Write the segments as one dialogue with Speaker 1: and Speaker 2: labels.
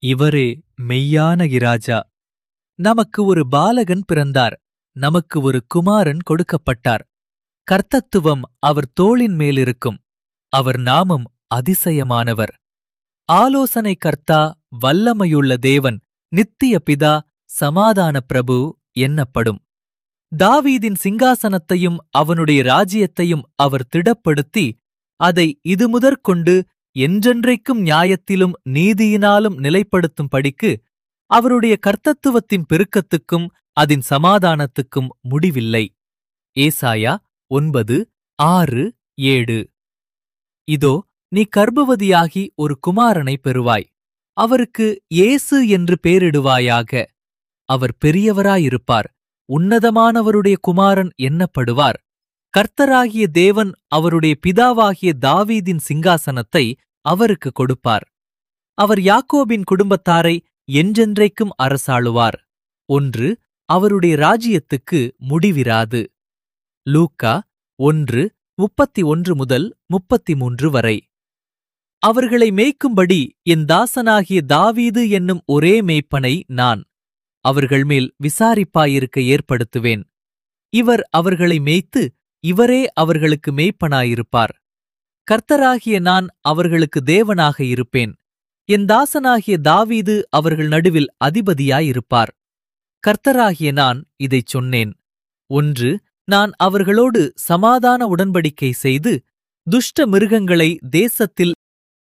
Speaker 1: இவரே மெய்யான இராஜா நமக்கு ஒரு பாலகன் பிறந்தார் நமக்கு ஒரு குமாரன் கொடுக்கப்பட்டார் கர்த்தத்துவம் அவர் தோளின் மேலிருக்கும் அவர் நாமம் அதிசயமானவர் ஆலோசனை கர்த்தா வல்லமையுள்ள தேவன் நித்திய பிதா சமாதான பிரபு என்னப்படும் தாவீதின் சிங்காசனத்தையும் அவனுடைய ராஜ்யத்தையும் அவர் திடப்படுத்தி அதை இதுமுதற்கொண்டு என்றென்றைக்கும் நியாயத்திலும் நீதியினாலும் நிலைப்படுத்தும் படிக்கு அவருடைய கர்த்தத்துவத்தின் பெருக்கத்துக்கும் அதன் சமாதானத்துக்கும் முடிவில்லை ஏசாயா ஒன்பது ஆறு ஏழு இதோ நீ கர்ப்பவதியாகி ஒரு குமாரனை பெறுவாய் அவருக்கு இயேசு என்று பேரிடுவாயாக அவர் பெரியவராயிருப்பார் உன்னதமானவருடைய குமாரன் என்னப்படுவார் கர்த்தராகிய தேவன் அவருடைய பிதாவாகிய தாவீதின் சிங்காசனத்தை அவருக்கு கொடுப்பார் அவர் யாக்கோபின் குடும்பத்தாரை என்றென்றைக்கும் அரசாளுவார் ஒன்று அவருடைய ராஜ்யத்துக்கு முடிவிராது லூக்கா ஒன்று முப்பத்தி ஒன்று முதல் முப்பத்தி மூன்று வரை அவர்களை மேய்க்கும்படி என் தாசனாகிய தாவீது என்னும் ஒரே மேய்ப்பனை நான் அவர்கள் மேல் விசாரிப்பாயிருக்க ஏற்படுத்துவேன் இவர் அவர்களை மேய்த்து இவரே அவர்களுக்கு மேய்ப்பனாயிருப்பார் கர்த்தராகிய நான் அவர்களுக்கு தேவனாக இருப்பேன் என் தாசனாகிய தாவீது அவர்கள் நடுவில் அதிபதியாயிருப்பார் கர்த்தராகிய நான் இதைச் சொன்னேன் ஒன்று நான் அவர்களோடு சமாதான உடன்படிக்கை செய்து துஷ்ட மிருகங்களை தேசத்தில்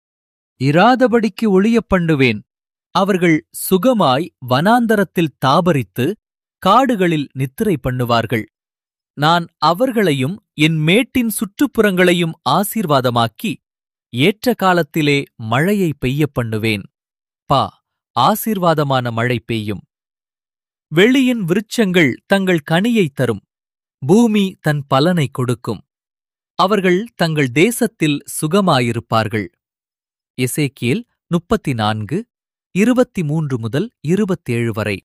Speaker 1: இராதபடிக்கு ஒழியப் பண்ணுவேன் அவர்கள் சுகமாய் வனாந்தரத்தில் தாபரித்து காடுகளில் நித்திரை பண்ணுவார்கள் நான் அவர்களையும் என் மேட்டின் சுற்றுப்புறங்களையும் ஆசீர்வாதமாக்கி ஏற்ற காலத்திலே மழையை பெய்யப் பண்ணுவேன் பா ஆசீர்வாதமான மழை பெய்யும் வெளியின் விருட்சங்கள் தங்கள் கனியைத் தரும் பூமி தன் பலனை கொடுக்கும் அவர்கள் தங்கள் தேசத்தில் சுகமாயிருப்பார்கள் எசேக்கியேல் முப்பத்தி நான்கு இருபத்தி மூன்று முதல் இருபத்தேழு வரை